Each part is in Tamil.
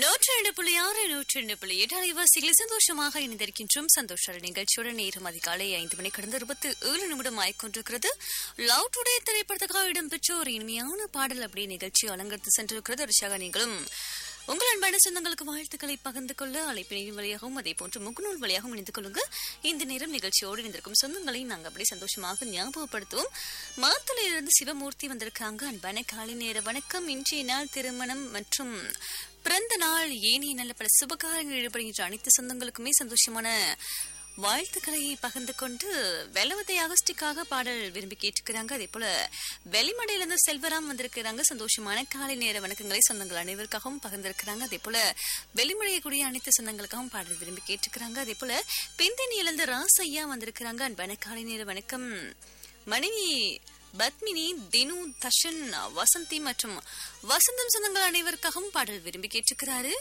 நூற்றி ரெண்டு புள்ளி ஆறு நூற்றி ரெண்டு புள்ளி எட்டு அலைவாசிகளில் சந்தோஷமாக இணைந்திருக்கின்றோம் சந்தோஷ நிகழ்ச்சியுடன் நேரம் அதிகாலை ஐந்து மணி கடந்த இருபத்தி ஏழு நிமிடம் ஆய்க்கொண்டிருக்கிறது லவ் டுடே திரைப்படத்துக்காக இடம்பெற்ற ஒரு இனிமையான பாடல் அப்படி நிகழ்ச்சி அலங்கரித்து சென்றிருக்கிறது ரிஷாக நீங்களும் உங்கள் அன்பான சொந்தங்களுக்கு வாழ்த்துக்களை பகிர்ந்து கொள்ள அழைப்பினையும் வழியாகவும் அதே போன்று முகநூல் வழியாகவும் இணைந்து கொள்ளுங்க இந்த நேரம் நிகழ்ச்சியோடு இணைந்திருக்கும் சொந்தங்களை நாங்கள் அப்படி சந்தோஷமாக ஞாபகப்படுத்துவோம் மாத்தலையிலிருந்து சிவமூர்த்தி வந்திருக்காங்க அன்பான காலை நேர வணக்கம் இன்றைய நாள் திருமணம் மற்றும் பிறந்த நாள் ஏனைய நல்ல பல சுபகாரங்கள் ஈடுபடுகின்ற அனைத்து சொந்தங்களுக்குமே சந்தோஷமான வாழ்த்துக்களை பகிர்ந்து கொண்டு வெலவத்தை அகஸ்டிக்காக பாடல் விரும்பி கேட்டுக்கிறாங்க அதே போல வெளிமடையிலிருந்து செல்வராம் வந்திருக்கிறாங்க சந்தோஷமான காலை நேர வணக்கங்களை சொந்தங்கள் அனைவருக்காகவும் பகிர்ந்திருக்கிறாங்க அதே போல வெளிமடையக்கூடிய அனைத்து சொந்தங்களுக்காகவும் பாடல் விரும்பி கேட்டுக்கிறாங்க அதே போல பிந்தனியிலிருந்து ராசையா வந்திருக்கிறாங்க அன்பான காலை நேர வணக்கம் மனைவி பத்மினி தினு தஷன் வசந்தி மற்றும் வசந்தம் சொந்தங்கள் அனைவருக்காகவும் பாடல் விரும்பி கேட்டுக்கிறாரு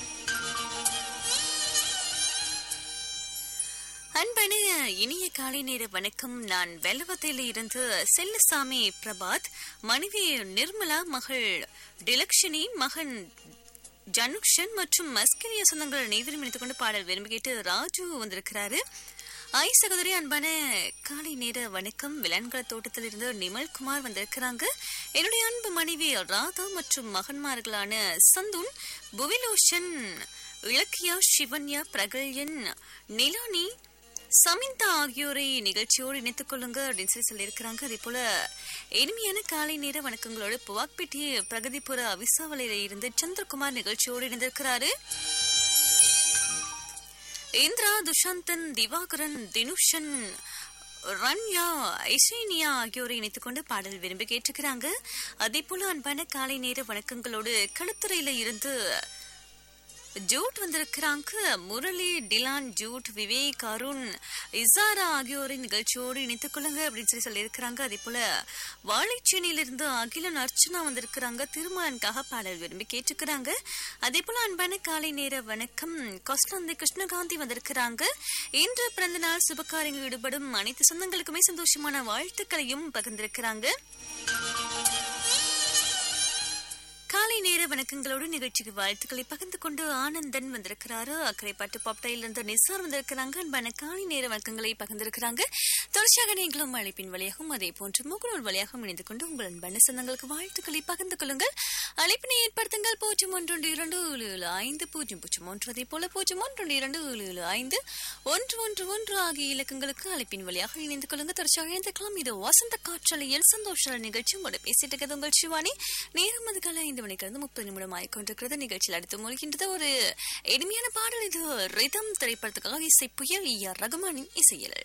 அன்பன இனிய காலை நேர வணக்கம் நான் வெள்ளவத்தையில இருந்து செல்லசாமி பிரபாத் மனைவி நிர்மலா மகள் டிலக்ஷனி மகன் ஜனுக்ஷன் மற்றும் மஸ்கிரிய சொந்தங்கள் அனைவரும் இணைத்துக் கொண்டு பாடல் விரும்பி கேட்டு ராஜு வந்திருக்கிறாரு ஆய் சகோதரி அன்பான காலை நேர வணக்கம் விலன்கள தோட்டத்தில் இருந்து நிமல்குமார் வந்திருக்கிறாங்க என்னுடைய அன்பு மனைவி ராதா மற்றும் மகன்மார்களான சந்துன் புவிலோஷன் இலக்கியா சிவன்யா பிரகல்யன் நிலானி சமிந்தா ஆகியோரை நிகழ்ச்சியோடு இணைத்துக் கொள்ளுங்க அப்படின்னு சொல்லி சொல்லியிருக்கிறாங்க அதே போல இனிமையான காலை நேர வணக்கங்களோடு புவாக்பேட்டி பிரகதிபுர அவிசாவலையில இருந்து சந்திரகுமார் நிகழ்ச்சியோடு இணைந்திருக்கிறாரு இந்திரா துஷாந்தன் திவாகரன் தினுஷன் ரன்யா ஐஸ்ரீனியா ஆகியோரை இணைத்துக் கொண்டு பாடல் விரும்பி கேட்டுக்கிறாங்க அதே போல அன்பான காலை நேர வணக்கங்களோடு களுத்துறையில இருந்து ஜூட் வந்திருக்கிறாங்க முரளி டிலான் ஜூட் விவேக் அருண் இசாரா ஆகியோரை நிகழ்ச்சியோடு இணைத்துக் கொள்ளுங்க அப்படின்னு சொல்லி சொல்லியிருக்கிறாங்க அதே போல வாழைச்சேனியிலிருந்து அகிலன் அர்ச்சனா வந்திருக்கிறாங்க திருமணனுக்காக பாடல் விரும்பி கேட்டுக்கிறாங்க அதே போல அன்பான காலை நேர வணக்கம் கொஸ்லந்தை கிருஷ்ணகாந்தி வந்திருக்கிறாங்க இன்று பிறந்த நாள் சுபகாரியங்கள் ஈடுபடும் அனைத்து சொந்தங்களுக்குமே சந்தோஷமான வாழ்த்துக்களையும் பகிர்ந்திருக்கிறாங்க காலை நேர வணக்கங்களோடு நிகழ்ச்சிக்கு வாழ்த்துக்களை பகிர்ந்து கொண்டு ஆனந்தன் வந்திருக்கிறாரு அக்கரைப்பாட்டு பாப்டையில இருந்து நிசார் வந்திருக்கிறாங்க அன்பான காலை நேர வணக்கங்களை பகிர்ந்திருக்கிறாங்க தொடர்ச்சியாக நீங்களும் அழைப்பின் வழியாகவும் அதே போன்று முகநூல் வழியாகவும் இணைந்து கொண்டு உங்கள் அன்பான சொந்தங்களுக்கு வாழ்த்துக்களை பகிர்ந்து கொள்ளுங்கள் அழைப்பினை ஏற்படுத்துங்கள் பூஜ்ஜியம் ஒன்று இரண்டு ஏழு ஏழு ஐந்து பூஜ்ஜியம் பூஜ்ஜியம் ஒன்று அதே போல பூஜ்ஜியம் ஒன்று இரண்டு ஏழு ஏழு ஐந்து ஒன்று ஒன்று ஒன்று ஆகிய இலக்கங்களுக்கு அழைப்பின் வழியாக இணைந்து கொள்ளுங்க தொடர்ச்சியாக இணைந்துக்கலாம் இது வசந்த காற்றலையில் சந்தோஷ நிகழ்ச்சி உங்களோட பேசிட்டு இருக்கிறது உங்கள் சிவானி நேரம் அதுக்கால ஐந்து மணிக்கிருந்து முப்பது நிமிடம் ஆகிக்கொண்டிருக்கிறது நிகழ்ச்சியில் அடுத்து மூழ்கின்றது ஒரு எளிமையான பாடல் இது ரிதம் திரைப்படத்துக்காக இசை புயல் ஈ ஆர் ரகுமானின் இசையில்